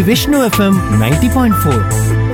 Vishnu FM ninety point four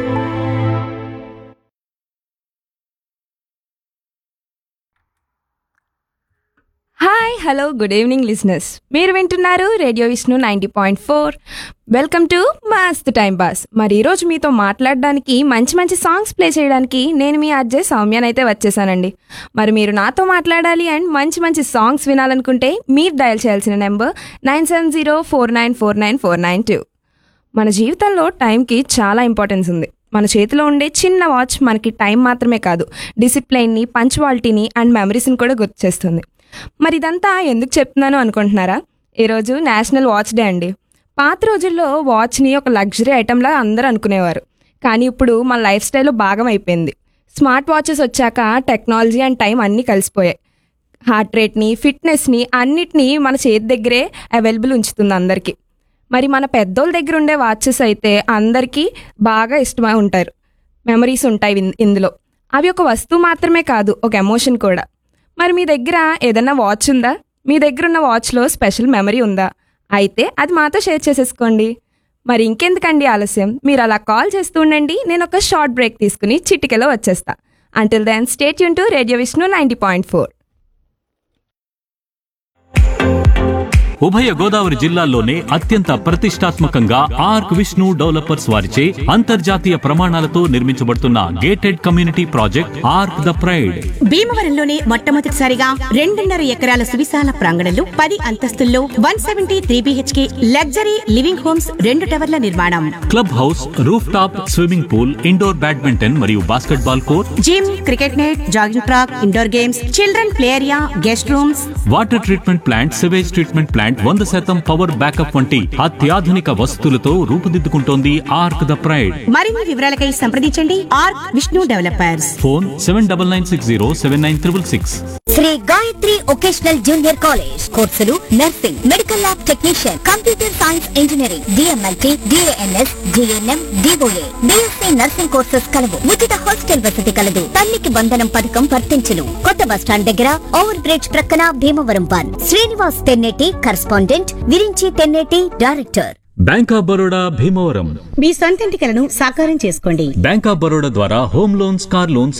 hi hello good evening listeners మీరు వింటున్నారు radio Vishnu ninety point four welcome to Mast time pass మరి ఈరోజు మీతో మాట్లాడడానికి మంచి మంచి సాంగ్స్ ప్లే చేయడానికి నేను మీ అజ్జయ్ సౌమ్యనైతే వచ్చేసానండి మరి మీరు నాతో మాట్లాడాలి అండ్ మంచి మంచి సాంగ్స్ వినాలనుకుంటే మీరు డయల్ చేయాల్సిన number nine seven zero four nine four nine four nine two మన జీవితంలో టైంకి చాలా ఇంపార్టెన్స్ ఉంది మన చేతిలో ఉండే చిన్న వాచ్ మనకి టైం మాత్రమే కాదు డిసిప్లైన్ని పంచువాలిటీని అండ్ మెమరీస్ని కూడా గుర్తు చేస్తుంది మరి ఇదంతా ఎందుకు చెప్తున్నాను అనుకుంటున్నారా ఈరోజు నేషనల్ వాచ్ డే అండి పాత రోజుల్లో వాచ్ని ఒక లగ్జరీ ఐటెంలా అందరూ అనుకునేవారు కానీ ఇప్పుడు మన లైఫ్ స్టైల్లో భాగం అయిపోయింది స్మార్ట్ వాచెస్ వచ్చాక టెక్నాలజీ అండ్ టైం అన్నీ కలిసిపోయాయి హార్ట్ రేట్ని ఫిట్నెస్ని అన్నిటినీ మన చేతి దగ్గరే అవైలబుల్ ఉంచుతుంది అందరికీ మరి మన పెద్దోళ్ళ దగ్గర ఉండే వాచెస్ అయితే అందరికీ బాగా ఇష్టమై ఉంటారు మెమరీస్ ఉంటాయి ఇన్- ఇందులో అవి ఒక వస్తువు మాత్రమే కాదు ఒక ఎమోషన్ కూడా మరి మీ దగ్గర ఏదైనా వాచ్ ఉందా మీ దగ్గర ఉన్న వాచ్లో స్పెషల్ మెమరీ ఉందా అయితే అది మాతో షేర్ చేసేసుకోండి మరి ఇంకెందుకండి ఆలస్యం మీరు అలా కాల్ చేస్తూ ఉండండి నేను ఒక షార్ట్ బ్రేక్ తీసుకుని చిటికెలో వచ్చేస్తా అంటిల్ దెన్ స్టేట్ యూన్ to radio Vishnu ninety point four ఉభయ గోదావరి జిల్లాల్లోనే అత్యంత ప్రతిష్టాత్మకంగా ఆర్క్ విష్ణు డెవలపర్స్ వారిచే అంతర్జాతీయ ప్రమాణాలతో నిర్మించబడుతున్న gated community project Arc the Pride భీమవరంలోనే మొట్టమొదటిసారిగా రెండున్నర ఎకరాల సువిశాల ప్రాంగణంలో పది అంతస్తుల్లో one seventy three BHK luxury living homes రెండు టవర్ల నిర్మాణం club house roof top swimming pool indoor badminton మరియు basketball court gym cricket net jogging track indoor games children play area guest rooms water treatment plant sewage treatment plant వంద శాతం power backup వంటి అత్యాధునిక వసతులతో రూపుదిద్దుకుంటోంది arc the pride మరిన్ని వివరాలకై సంప్రదించండి Arc Vishnu developers phone seven double nine six zero seven nine triple six Shri Gayatri vocational junior college కోర్సులు nursing medical lab technician computer science engineering DMLT DNS GNM DOA BSc nursing courses కలవు ఉచిత hostel వసతి కలదు తల్లికి బంధనం పథకం వర్తించును కొత్త బస్టాండ్ దగ్గర ఓవర్ బ్రిడ్జ్ ప్రక్కన Bhimavaram one Srinivas Tenneti correspondent Virinchi Tenneti director bank of Baroda Bhimavaram మీ సొంతింటి కలను సాకారం చేసుకోండి బ్యాంక్ ఆఫ్ బరోడా ద్వారా హోమ్ లోన్స్ కార్ లోన్స్